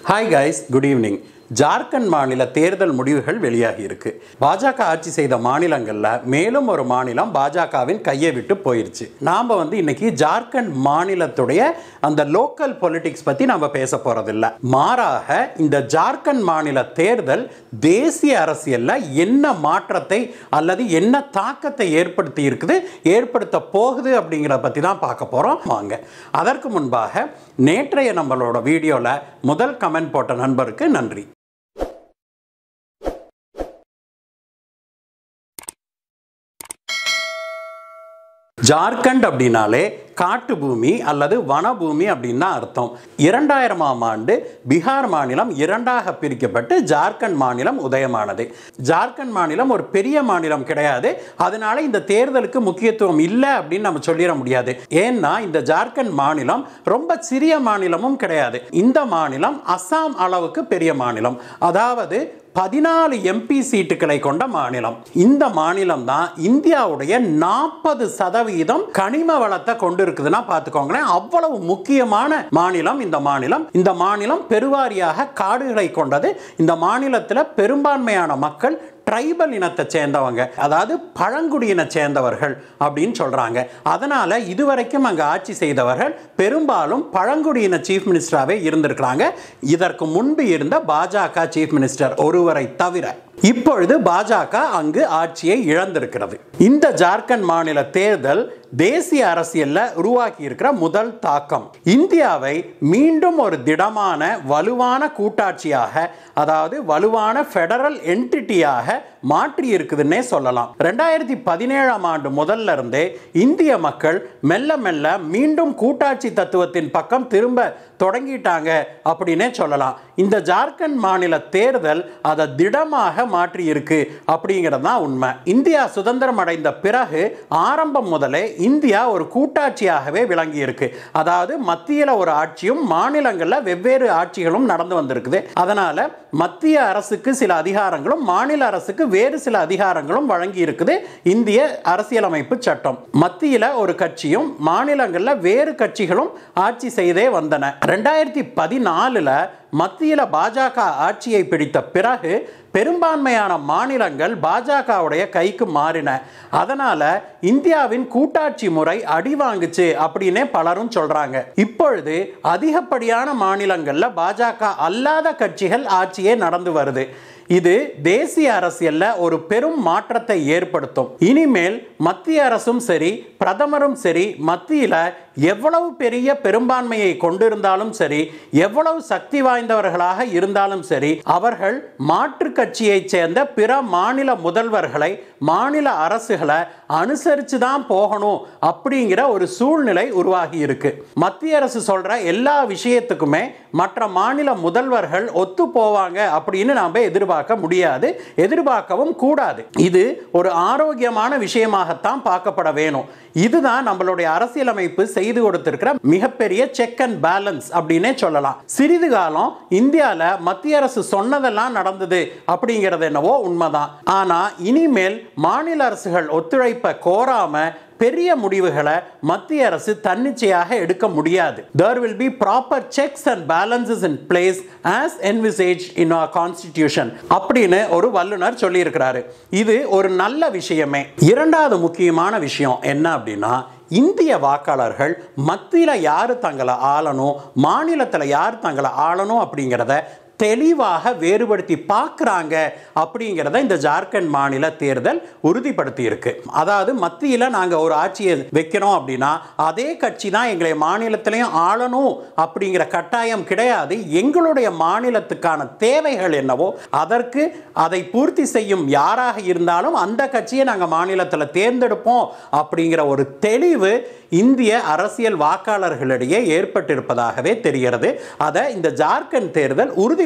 hi guys good evening Jharkhand மாநில தேர்தல் முடிவுகள் வெளியாகி இருக்கு பாஜக ஆட்சி செய்த மாநிலங்கள்ல மேலும் ஒரு மாநிலம் பாஜகவின் கையை விட்டு போயிருச்சு நாம வந்து இன்னைக்கு ஜார்க்கண்ட் மாநிலத்துடைய அந்த லோக்கல் பொலிட்டிக்ஸ் பத்தி நாம பேச போறதில்ல மாறாக இந்த ஜார்க்கண்ட் மாநில தேர்தல் தேசிய அரசியல்ல என்ன மாற்றத்தை அல்லது என்ன தாக்கத்தை ஏற்படுத்தி இருக்குது ஏற்படுத்த போகுது அப்படிங்கிறத பத்தி தான் பார்க்க போறோம் வாங்க அதற்கு முன்பாக நேற்றைய நம்மளோட வீடியோல முதல் கமெண்ட் போட்ட நண்பருக்கு நன்றி ஜார்க்கண்ட் அப்படின்னாலே காட்டு பூமி அல்லது வனபூமி அப்படின்னு தான் அர்த்தம் இரண்டாயிரமாம் ஆண்டு பீகார் மாநிலம் இரண்டாக பிரிக்கப்பட்டு ஜார்க்கண்ட் மாநிலம் உதயமானது ஜார்க்கண்ட் மாநிலம் ஒரு பெரிய மாநிலம் கிடையாது அதனால இந்த தேர்தலுக்கு முக்கியத்துவம் இல்லை அப்படின்னு நம்ம சொல்லிட முடியாது ஏன்னா இந்த ஜார்க்கண்ட் மாநிலம் ரொம்ப சிறிய மாநிலமும் கிடையாது இந்த மாநிலம் அஸ்ஸாம் அளவுக்கு பெரிய மாநிலம் அதாவது பதினாலு எம்பி சீட்டுகளை கொண்ட மாநிலம் இந்த மாநிலம் தான் இந்தியாவுடைய நாற்பது சதவீதம் கனிம வளத்தை கொண்டு இருக்குதுன்னா பார்த்துக்கோங்களேன் அவ்வளவு முக்கியமான மாநிலம் இந்த மாநிலம் இந்த மாநிலம் பெருவாரியாக காடுகளை கொண்டது இந்த மாநிலத்தில் பெரும்பான்மையான மக்கள் ட்ரைபல் இனத்தை சேர்ந்தவங்க அதாவது பழங்குடியினை சேர்ந்தவர்கள் அப்படின்னு சொல்றாங்க அதனால இதுவரைக்கும் அங்க ஆட்சி செய்தவர்கள் பெரும்பாலும் பழங்குடியின சீஃப் மினிஸ்டராகவே இருந்திருக்கிறாங்க இதற்கு முன்பு இருந்த பாஜக சீஃப் மினிஸ்டர் ஒருவரை தவிர இப்பொழுது பாஜக அங்கு ஆட்சியை இழந்திருக்கிறது இந்த ஜார்க்கண்ட் மாநில தேர்தல் தேசிய அரசியல்ல உருவாக்கி இருக்கிற முதல் தாக்கம் இந்தியாவை மீண்டும் ஒரு திடமான வலுவான கூட்டாட்சியாக அதாவது வலுவான ஃபெடரல் என்டிட்டியாக மாற்றி இருக்குதுன்னே சொல்லலாம் ரெண்டாயிரத்தி பதினேழாம் ஆண்டு முதல்ல இருந்தே இந்திய மக்கள் மெல்ல மெல்ல மீண்டும் கூட்டாட்சி தத்துவத்தின் பக்கம் திரும்ப தொடங்கிட்டாங்க அப்படின்னே சொல்லலாம் இந்த ஜார்க்கண்ட் மாநில தேர்தல் அதை திடமாக மாற்றி இருக்கு அப்படிங்கிறது தான் உண்மை இந்தியா சுதந்திரம் அடைந்த பிறகு ஆரம்பம் முதலே இந்தியா ஒரு கூட்டாட்சியாகவே விளங்கி இருக்கு அதாவது மத்தியில் ஒரு ஆட்சியும் மாநிலங்களில் வெவ்வேறு ஆட்சிகளும் நடந்து வந்திருக்குது அதனால மத்திய அரசுக்கு சில அதிகாரங்களும் மாநில அரசுக்கு வேறு சில அதிகாரங்களும் வழங்கி இருக்குது இந்திய அரசியலமைப்பு சட்டம் மத்தியில் ஒரு கட்சியும் மாநிலங்களில் வேறு கட்சிகளும் ஆட்சி செய்தே வந்தன ரெண்டாயிரத்தி பதினாலில் மத்தியில் பாஜக ஆட்சியை பிடித்த பிறகு பெரும்பான்மையான மாநிலங்கள் பாஜகவுடைய கைக்கு மாறின அதனால இந்தியாவின் கூட்டாட்சி முறை அடி வாங்குச்சு அப்படின்னே பலரும் சொல்றாங்க இப்பொழுது அதிகப்படியான மாநிலங்கள்ல பாஜக அல்லாத கட்சிகள் ஆட்சியே நடந்து வருது இது தேசிய அரசியல்ல ஒரு பெரும் மாற்றத்தை ஏற்படுத்தும் இனிமேல் மத்திய அரசும் சரி பிரதமரும் சரி மத்தியில எவ்வளவு பெரிய பெரும்பான்மையை கொண்டிருந்தாலும் சரி எவ்வளவு சக்தி வாய்ந்தவர்களாக இருந்தாலும் சரி அவர்கள் மாற்று கட்சியைச் சேர்ந்த பிற மாநில முதல்வர்களை மாநில அரசுகளை அனுசரித்து தான் போகணும் அப்படிங்கிற ஒரு சூழ்நிலை உருவாகி இருக்கு மத்திய அரசு சொல்ற எல்லா விஷயத்துக்குமே மற்ற மாநில முதல்வர்கள் ஒத்து போவாங்க அப்படின்னு நாம எதிர்பார்க்க முடியாது எதிர்பார்க்கவும் கூடாது இது ஒரு ஆரோக்கியமான விஷயமாகத்தான் பார்க்கப்பட வேணும் இதுதான் நம்மளுடைய அரசியலமைப்பு செய்து கொடுத்திருக்கிற மிகப்பெரிய செக் அண்ட் பேலன்ஸ் அப்படின்னே சொல்லலாம் சிறிது காலம் இந்தியாவில் மத்திய அரசு சொன்னதெல்லாம் நடந்தது அப்படிங்கிறது என்னவோ உண்மைதான் ஆனா இனிமேல் மாநில அரசுகள் ஒத்துழைப்பை கோராம பெரிய முடிவுகளை மத்திய அரசு தன்னிச்சையாக எடுக்க முடியாது there will be proper checks and balances in place as envisaged in our constitution அப்படின்னு ஒரு வல்லுநர் சொல்லியிருக்கிறாரு இது ஒரு நல்ல விஷயமே இரண்டாவது முக்கியமான விஷயம் என்ன அப்படின்னா இந்திய வாக்காளர்கள் மத்தியில் யார் தங்களை ஆளணும் மாநிலத்தில் யார் தங்களை ஆளணும் அப்படிங்கிறத தெளிவாக வேறுபடுத்தி பார்க்குறாங்க அப்படிங்கிறத இந்த ஜார்க்கண்ட் மாநில தேர்தல் உறுதிப்படுத்தி இருக்கு அதாவது மத்தியில் நாங்கள் ஒரு ஆட்சியை வைக்கிறோம் அப்படின்னா அதே கட்சி தான் எங்களை மாநிலத்திலையும் ஆளணும் அப்படிங்கிற கட்டாயம் கிடையாது எங்களுடைய மாநிலத்துக்கான தேவைகள் என்னவோ அதற்கு அதை பூர்த்தி செய்யும் யாராக இருந்தாலும் அந்த கட்சியை நாங்கள் மாநிலத்தில் தேர்ந்தெடுப்போம் அப்படிங்கிற ஒரு தெளிவு இந்திய அரசியல் வாக்காளர்களிடையே ஏற்பட்டிருப்பதாகவே தெரிகிறது அதை இந்த ஜார்க்கண்ட் தேர்தல் உறுதி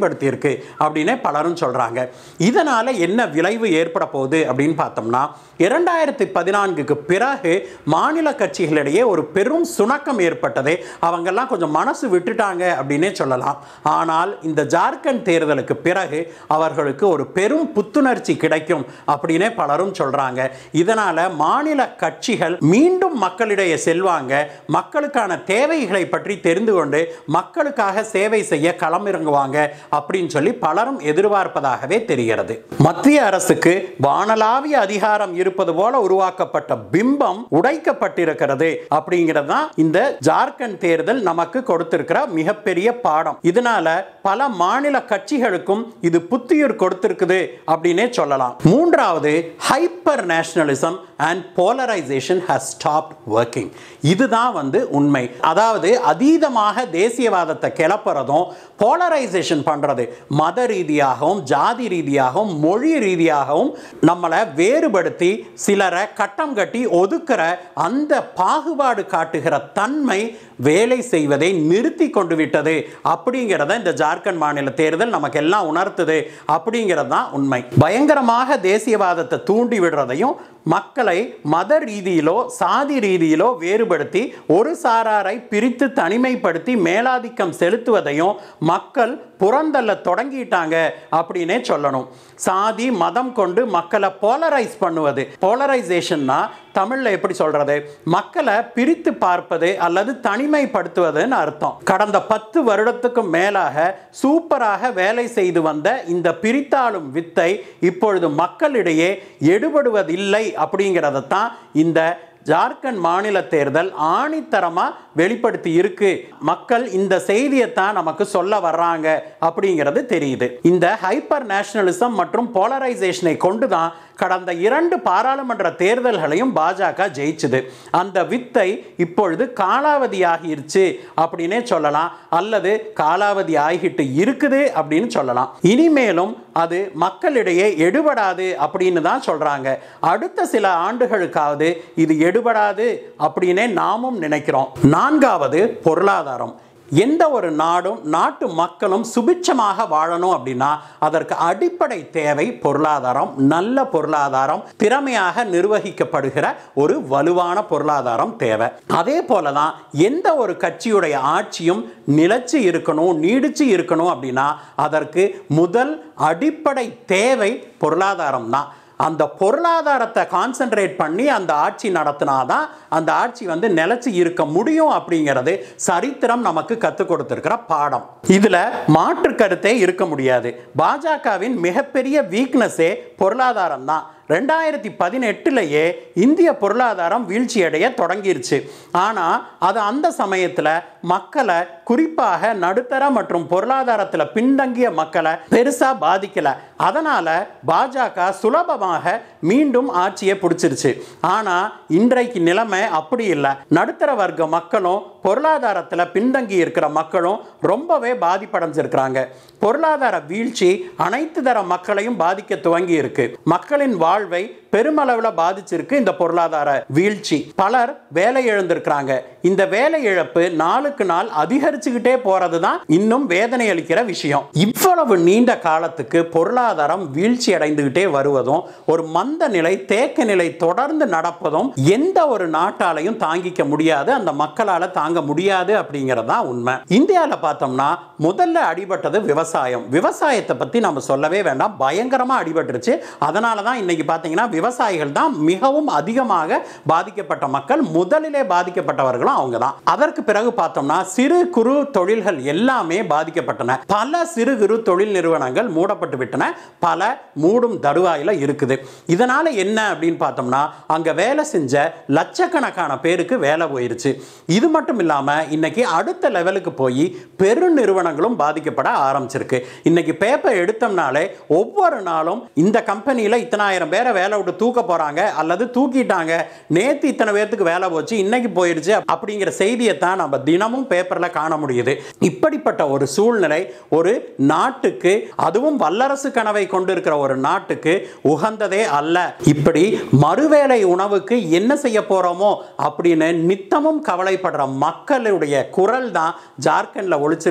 தனிமைப்படுத்தியிருக்கு அப்படின்னு பலரும் சொல்றாங்க இதனால என்ன விளைவு ஏற்பட போகுது அப்படின்னு பார்த்தோம்னா இரண்டாயிரத்தி பதினான்குக்கு பிறகு மாநில கட்சிகளிடையே ஒரு பெரும் சுணக்கம் ஏற்பட்டது அவங்கெல்லாம் கொஞ்சம் மனசு விட்டுட்டாங்க அப்படின்னே சொல்லலாம் ஆனால் இந்த ஜார்க்கண்ட் தேர்தலுக்கு பிறகு அவர்களுக்கு ஒரு பெரும் புத்துணர்ச்சி கிடைக்கும் அப்படின்னே பலரும் சொல்றாங்க இதனால மாநில கட்சிகள் மீண்டும் மக்களிடையே செல்வாங்க மக்களுக்கான தேவைகளை பற்றி தெரிந்து கொண்டு மக்களுக்காக சேவை செய்ய களமிறங்குவாங்க அப்படின்னு சொல்லி பலரும் எதிர்பார்ப்பதாகவே தெரிகிறது மத்திய அரசுக்கு வானளாவிய அதிகாரம் இருப்பது போல உருவாக்கப்பட்ட பிம்பம் உடைக்கப்பட்டிருக்கிறது அப்படிங்கிறது தான் இந்த ஜார்க்கண்ட் தேர்தல் நமக்கு கொடுத்திருக்கிற மிகப்பெரிய பாடம் இதனால பல மாநில கட்சிகளுக்கும் இது புத்துயிர் கொடுத்திருக்குது அப்படின்னே சொல்லலாம் மூன்றாவது hyper nationalism and polarisation has stopped working இதுதான் வந்து உண்மை அதாவது அதீதமாக தேசியவாதத்தை கிளப்புறதும் போலரைசேஷன் பண்றது மத ரீதியாகவும் ஜாதி ரீதியாகவும் மொழி ரீதியாகவும் நம்மளை வேறுபடுத்தி சிலரை கட்டம் கட்டி ஒதுக்குற அந்த பாகுபாடு காட்டுகிற தன்மை வேலை செய்வதை நிறுத்தி கொண்டு விட்டது அப்படிங்கிறத இந்த ஜார்க்கண்ட் மாநில தேர்தல் நமக்கு எல்லாம் உணர்த்துது அப்படிங்கிறது தான் உண்மை பயங்கரமாக தேசியவாதத்தை தூண்டி விடுறதையும் மக்களை மத ரீதியிலோ சாதி ரீதியிலோ வேறுபடுத்தி ஒரு சாராரை பிரித்து தனிமைப்படுத்தி மேலாதிக்கம் செலுத்துவதையும் மக்கள் புறந்தள்ள தொடங்கிட்டாங்க அப்படின்னே சொல்லணும் சாதி மதம் கொண்டு மக்களை போலரைஸ் பண்ணுவது போலரைசேஷன்னா தமிழில் எப்படி சொல்றது மக்களை பிரித்து பார்ப்பது அல்லது தனிமைப்படுத்துவதுன்னு அர்த்தம் கடந்த பத்து வருடத்துக்கும் மேலாக சூப்பராக வேலை செய்து வந்த இந்த பிரித்தாளும் வித்தை இப்பொழுது மக்களிடையே எடுபடுவதில்லை அப்படிங்கிறத தான் இந்த ஜார்க்கண்ட் மாநில தேர்தல் ஆணித்தரமாக வெளிப்படுத்தி இருக்கு மக்கள் இந்த செய்தியைத்தான் நமக்கு சொல்ல வர்றாங்க அப்படிங்கிறது தெரியுது இந்த ஹைப்பர் நேஷனலிசம் மற்றும் போலரைசேஷனை கொண்டு தான் கடந்த இரண்டு பாராளுமன்ற தேர்தல்களையும் பாஜக ஜெயிச்சுது அந்த வித்தை இப்பொழுது காலாவதியாகிருச்சு அப்படின்னே சொல்லலாம் அல்லது காலாவதி ஆகிட்டு இருக்குது அப்படின்னு சொல்லலாம் இனிமேலும் அது மக்களிடையே எடுபடாது அப்படின்னு தான் சொல்றாங்க அடுத்த சில ஆண்டுகளுக்காவது இது எடுபடாது அப்படின்னே நாமும் நினைக்கிறோம் நான்காவது பொருளாதாரம் எந்த ஒரு நாடும் நாட்டு மக்களும் சுபிட்சமாக வாழணும் அப்படின்னா அதற்கு அடிப்படை தேவை பொருளாதாரம் நல்ல பொருளாதாரம் திறமையாக நிர்வகிக்கப்படுகிற ஒரு வலுவான பொருளாதாரம் தேவை அதே போல தான் எந்த ஒரு கட்சியுடைய ஆட்சியும் நிலைச்சு இருக்கணும் நீடிச்சு இருக்கணும் அப்படின்னா அதற்கு முதல் அடிப்படை தேவை பொருளாதாரம் தான் அந்த பொருளாதாரத்தை கான்சென்ட்ரேட் பண்ணி அந்த ஆட்சி நடத்தினாதான் அந்த ஆட்சி வந்து நிலைச்சு இருக்க முடியும் அப்படிங்கிறது சரித்திரம் நமக்கு கற்றுக் கொடுத்திருக்கிற பாடம் இதுல மாற்று கருத்தே இருக்க முடியாது பாஜகவின் மிகப்பெரிய வீக்னஸே பொருளாதாரம் தான் ரெண்டாயிரத்தி பதினெட்டுலேயே இந்திய பொருளாதாரம் வீழ்ச்சியடைய தொடங்கிருச்சு ஆனால் அது அந்த சமயத்தில் மக்களை குறிப்பாக நடுத்தர மற்றும் பொருளாதாரத்தில் பின்தங்கிய மக்களை பெருசாக பாதிக்கலை அதனால் பாஜக சுலபமாக மீண்டும் ஆட்சியை பிடிச்சிருச்சு ஆனால் இன்றைக்கு நிலைமை அப்படி இல்லை நடுத்தர வர்க்க மக்களும் பொருளாதாரத்தில் பின்தங்கி இருக்கிற மக்களும் ரொம்பவே பாதிப்படைஞ்சிருக்கிறாங்க பொருளாதார வீழ்ச்சி அனைத்து தர மக்களையும் பாதிக்க துவங்கி இருக்கு மக்களின் வாழ்வை பெருமளவில் பாதிச்சிருக்கு இந்த பொருளாதார வீழ்ச்சி பலர் வேலை இழந்திருக்கிறாங்க இந்த வேலை இழப்பு நாளுக்கு நாள் அதிகரிச்சுக்கிட்டே போறது தான் இன்னும் வேதனை அளிக்கிற விஷயம் இவ்வளவு நீண்ட காலத்துக்கு பொருளாதாரம் வீழ்ச்சி அடைந்துகிட்டே வருவதும் ஒரு மந்த நிலை தேக்க நிலை தொடர்ந்து நடப்பதும் எந்த ஒரு நாட்டாலையும் தாங்கிக்க முடியாது அந்த மக்களால தாங்க முடியாது அப்படிங்கிறது தான் உண்மை இந்தியாவில் பார்த்தோம்னா முதல்ல அடிபட்டது விவசாயம் விவசாயத்தை பத்தி நம்ம சொல்லவே வேண்டாம் பயங்கரமா அடிபட்டுருச்சு அதனால தான் இன்னைக்கு பார்த்தீங்கன்னா விவசாயிகள் தான் மிகவும் அதிகமாக பாதிக்கப்பட்ட மக்கள் முதலிலே பாதிக்கப்பட்டவர்களும் அவங்க தான் அதற்கு பிறகு பார்த்தோம்னா சிறு குறு தொழில்கள் எல்லாமே பாதிக்கப்பட்டன பல சிறு குறு தொழில் நிறுவனங்கள் மூடப்பட்டு விட்டன பல மூடும் தருவாயில் இருக்குது இதனால என்ன அப்படின்னு பார்த்தோம்னா அங்க வேலை செஞ்ச லட்சக்கணக்கான பேருக்கு வேலை போயிருச்சு இது மட்டும் இல்லாம இன்னைக்கு அடுத்த லெவலுக்கு போய் பெரு நிறுவனங்களும் பாதிக்கப்பட ஆரம்பிச்சிருக்கு இன்னைக்கு பேப்பர் எடுத்தோம்னாலே ஒவ்வொரு நாளும் இந்த கம்பெனியில் இத்தனாயிரம் பேரை வேலை விட்டு தூக்க போறாங்க அல்லது தூக்கிட்டாங்க நேத்து இத்தனை பேர்த்துக்கு வேலை போச்சு இன்னைக்கு போயிருச்சு அப்படிங்கிற செய்தியை தான் நம்ம தினமும் பேப்பர்ல காண முடியுது இப்படிப்பட்ட ஒரு சூழ்நிலை ஒரு நாட்டுக்கு அதுவும் வல்லரசு கனவை கொண்டிருக்கிற ஒரு நாட்டுக்கு உகந்ததே அல்ல இப்படி மறுவேளை உணவுக்கு என்ன செய்ய போறோமோ அப்படின்னு நித்தமும் கவலைப்படுற மக்களுடைய குரல் தான் ஜார்க்கண்ட்ல ஒழிச்சிருக்குது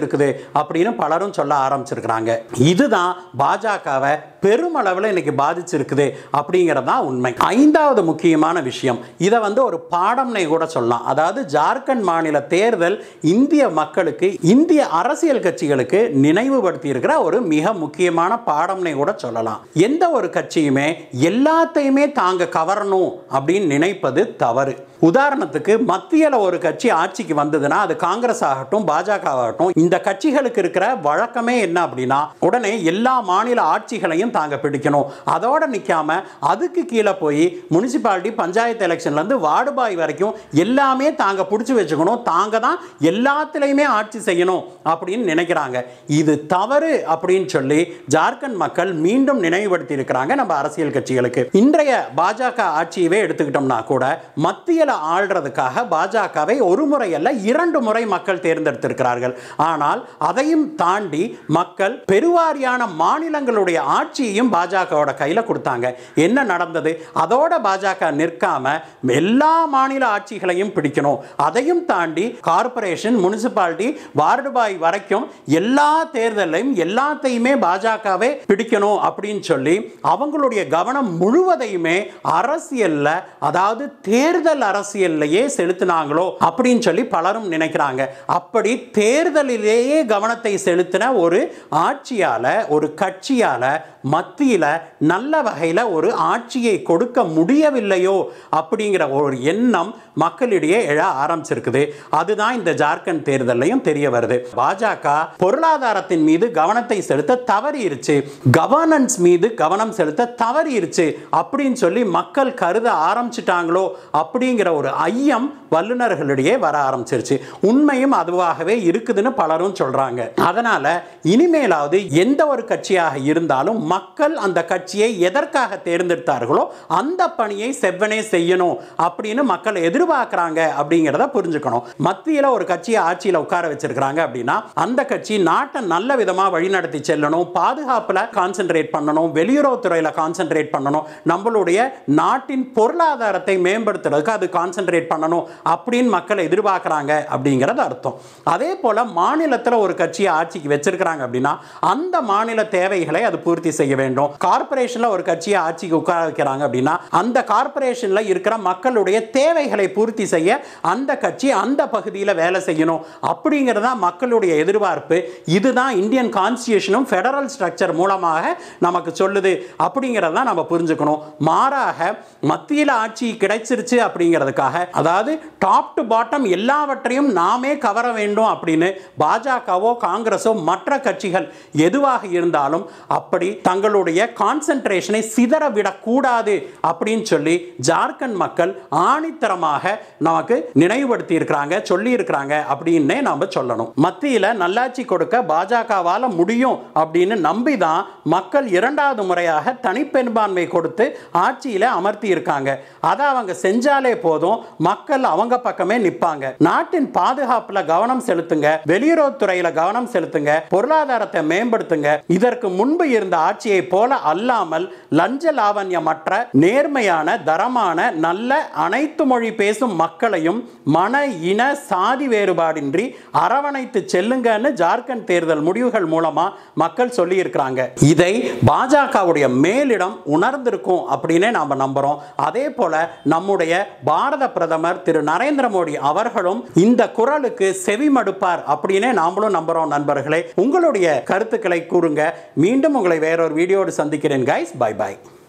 அப்படின்னு பலரும் சொல்ல ஆரம்பிச்சிருக்கிறாங்க இதுதான் பாஜகவை பெருமளவில் இன்னைக்கு பாதிச்சிருக்குது அப்படிங்கிறதான் உண்மை ஐந்தாவது முக்கியமான விஷயம் இதை வந்து ஒரு பாடம்னே கூட சொல்லலாம் அதாவது ஜார்க்கண்ட் மாநில தேர்தல் இந்திய மக்களுக்கு இந்திய அரசியல் கட்சிகளுக்கு நினைவுபடுத்தி இருக்கிற ஒரு மிக முக்கியமான பாடம்னே கூட சொல்லலாம் எந்த ஒரு கட்சியுமே எல்லாத்தையுமே தாங்க கவரணும் அப்படின்னு நினைப்பது தவறு உதாரணத்துக்கு மத்தியில் ஒரு கட்சி ஆட்சிக்கு வந்ததுன்னா அது காங்கிரஸ் ஆகட்டும் பாஜக ஆகட்டும் இந்த கட்சிகளுக்கு இருக்கிற வழக்கமே என்ன அப்படின்னா உடனே எல்லா மாநில ஆட்சிகளையும் தாங்க பிடிக்கணும் அதோட நிற்காம அதுக்கு கீழே போய் முனிசிபாலிட்டி பஞ்சாயத்து எலெக்ஷன்லேருந்து வார்டு பாய் வரைக்கும் எல்லாமே தாங்க பிடிச்சி வச்சுக்கணும் தாங்க தான் எல்லாத்துலேயுமே ஆட்சி செய்யணும் அப்படின்னு நினைக்கிறாங்க இது தவறு அப்படின்னு சொல்லி ஜார்க்கண்ட் மக்கள் மீண்டும் நினைவுபடுத்தி இருக்கிறாங்க நம்ம அரசியல் கட்சிகளுக்கு இன்றைய பாஜக ஆட்சியவே எடுத்துக்கிட்டோம்னா கூட மத்தியில் ஆள்றதுக்காக பாஜகவை ஒரு முறை அல்ல இரண்டு முறை மக்கள் தேர்ந்தெடுத்திருக்கிறார்கள் ஆனால் அதையும் தாண்டி மக்கள் பெருவாரியான மாநிலங்களுடைய ஆட்சியையும் பாஜகவோட கையில் கொடுத்தாங்க என்ன நடந்தது அதோட பாஜக நிற்காம எல்லா மாநில ஆட்சிகளையும் பிடிக்கணும் அதையும் தாண்டி கார்பரேஷன் முனிசிபாலிட்டி வார்டு பாய் வரைக்கும் எல்லா தேர்தலையும் எல்லாத்தையுமே பாஜகவே பிடிக்கணும் அப்படின்னு சொல்லி அவங்களுடைய கவனம் முழுவதையுமே அரசியல்ல அதாவது தேர்தல் அரசியல்லையே செலுத்தினாங்களோ அப்படின்னு சொல்லி பலரும் நினைக்கிறாங்க அப்படி தேர்தலிலேயே கவனத்தை செலுத்தின ஒரு ஆட்சியால ஒரு கட்சியால மத்தியில நல்ல வகையில் ஒரு ஆட்சியை கொடுக்க முடியவில்லையோ அப்படிங்கிற ஒரு எண்ணம் மக்களிடையே எழ ஆரம்பிச்சிருக்குது அதுதான் இந்த ஜார்க்கண்ட் தேர்தலையும் தெரிய வருது பாஜக பொருளாதாரத்தின் மீது கவனத்தை செலுத்த தவறிருச்சு கவர்னன்ஸ் மீது கவனம் செலுத்த தவறிருச்சு அப்படின்னு சொல்லி மக்கள் கருத ஆரம்பிச்சிட்டாங்களோ அப்படிங்கிற ஒரு ஐயம் வல்லுநர்களிடையே வர ஆரம்பிச்சிருச்சு உண்மையும் அதுவாகவே இருக்குதுன்னு பலரும் சொல்றாங்க அதனால இனிமேலாவது எந்த ஒரு கட்சியாக இருந்தாலும் மக்கள் அந்த கட்சியை எதற்காக தேர்ந்தெடுத்தார்களோ அந்த பணியை செவ்வனே செய்யணும் அப்படின்னு மக்கள் எதிர்பார்க்கறாங்க அப்படிங்கிறத புரிஞ்சுக்கணும் மத்தியில் ஒரு கட்சியை ஆட்சியில் உட்கார வச்சிருக்கிறாங்க அப்படின்னா அந்த கட்சி நாட்டை நல்ல விதமாக வழிநடத்தி செல்லணும் பாதுகாப்பில் கான்சென்ட்ரேட் பண்ணணும் வெளியுறவுத்துறையில் கான்சென்ட்ரேட் பண்ணணும் நம்மளுடைய நாட்டின் பொருளாதாரத்தை மேம்படுத்துறதுக்கு அது கான்சென்ட்ரேட் பண்ணணும் அப்படின்னு மக்கள் எதிர்பார்க்குறாங்க அப்படிங்கிறது அர்த்தம் அதே போல் மாநிலத்தில் ஒரு கட்சியை ஆட்சிக்கு வச்சிருக்கிறாங்க அப்படின்னா அந்த மாநில தேவைகளை அது பூர்த்தி செய்ய வேண்டும் கார்பரேஷனில் ஒரு கட்சியை ஆட்சிக்கு உட்கார வைக்கிறாங்க அப்படின்னா அந்த கார்பரேஷனில் இருக்கிற மக்களுடைய தேவைகளை பூர்த்தி செய்ய அந்த கட்சி அந்த பகுதியில் வேலை செய்யணும் அப்படிங்கிறது தான் மக்களுடைய எதிர்பார்ப்பு இதுதான் இந்தியன் கான்ஸ்டியூஷனும் ஃபெடரல் ஸ்ட்ரக்சர் மூலமாக நமக்கு சொல்லுது அப்படிங்கிறத நம்ம புரிஞ்சுக்கணும் மாறாக மத்தியில் ஆட்சி கிடைச்சிருச்சு அப்படிங்கிறதுக்காக அதாவது டாப் டு பாட்டம் எல்லாவற்றையும் நாமே கவர வேண்டும் அப்படின்னு பாஜகவோ காங்கிரஸோ மற்ற கட்சிகள் எதுவாக இருந்தாலும் அப்படி தங்களுடைய கான்சென்ட்ரேஷனை சிதற விடக்கூடாது அப்படின்னு சொல்லி ஜார்க்கண்ட் மக்கள் ஆணித்தரமாக நமக்கு நினைவுபடுத்தி இருக்கிறாங்க சொல்லி இருக்கிறாங்க அப்படின்னே நாம சொல்லணும் மத்தியில் நல்லாட்சி கொடுக்க பாஜகவால் முடியும் அப்படின்னு நம்பி தான் மக்கள் இரண்டாவது முறையாக தனிப்பெரும்பான்மை கொடுத்து ஆட்சியில் அமர்த்தி இருக்காங்க அதை அவங்க செஞ்சாலே போதும் மக்கள் அவங்க பக்கமே நிற்பாங்க நாட்டின் பாதுகாப்பில் கவனம் செலுத்துங்க வெளியுறவுத்துறையில் கவனம் செலுத்துங்க பொருளாதாரத்தை மேம்படுத்துங்க இதற்கு முன்பு இருந்த ஆட்சியை போல அல்லாமல் லஞ்ச லாவண்யமற்ற நேர்மையான தரமான நல்ல அனைத்து மொழி பேசும் மக்களையும் மன இன சாதி வேறுபாடின்றி அரவணைத்து செல்லுங்கன்னு ஜார்க்கண்ட் தேர்தல் முடிவுகள் மூலமா மக்கள் சொல்லி இருக்கிறாங்க இதை பாஜகவுடைய மேலிடம் உணர்ந்திருக்கும் அப்படின்னே நாம நம்புறோம் அதே போல நம்முடைய பாரத பிரதமர் திரு நரேந்திர மோடி அவர்களும் இந்த குரலுக்கு செவிமடுப்பார் அப்படின்னே நாமளும் நம்புறோம் நண்பர்களே உங்களுடைய கருத்துக்களை கூறுங்க மீண்டும் உங்களை வேறொரு வீடியோடு சந்திக்கிறேன் கைஸ் பை பை